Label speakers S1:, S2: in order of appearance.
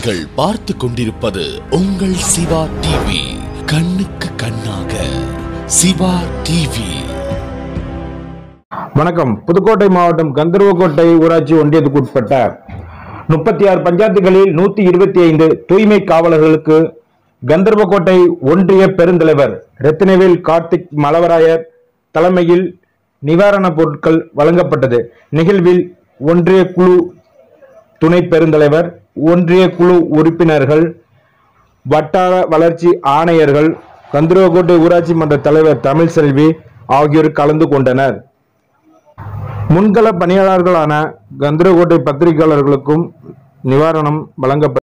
S1: நீங்கள் பார்த்து கொண்டிருப்பது உங்கள் சிவா டிவி கண்ணுக்கு கண்ணாக சிவா டிவி
S2: வணக்கம் புதுக்கோட்டை மாவட்டம் கந்தர்வக்கோட்டை ஊராட்சி ஒன்றியத்துக்கு உட்பட்ட முப்பத்தி ஆறு பஞ்சாயத்துகளில் நூத்தி இருபத்தி ஐந்து தூய்மை காவலர்களுக்கு கந்தர்வக்கோட்டை ஒன்றிய பெருந்தலைவர் ரத்தினவேல் கார்த்திக் மலவராயர் தலைமையில் நிவாரணப் பொருட்கள் வழங்கப்பட்டது நிகழ்வில் ஒன்றிய குழு துணை பெருந்தலைவர் ஒன்றிய குழு உறுப்பினர்கள் வட்டார வளர்ச்சி ஆணையர்கள் கந்தர்வக்கோட்டை ஊராட்சி மன்ற தலைவர் தமிழ்செல்வி ஆகியோர் கலந்து கொண்டனர் முன்கள பணியாளர்களான கந்தரகோட்டை பத்திரிகையாளர்களுக்கும் நிவாரணம் வழங்கப்பட்டது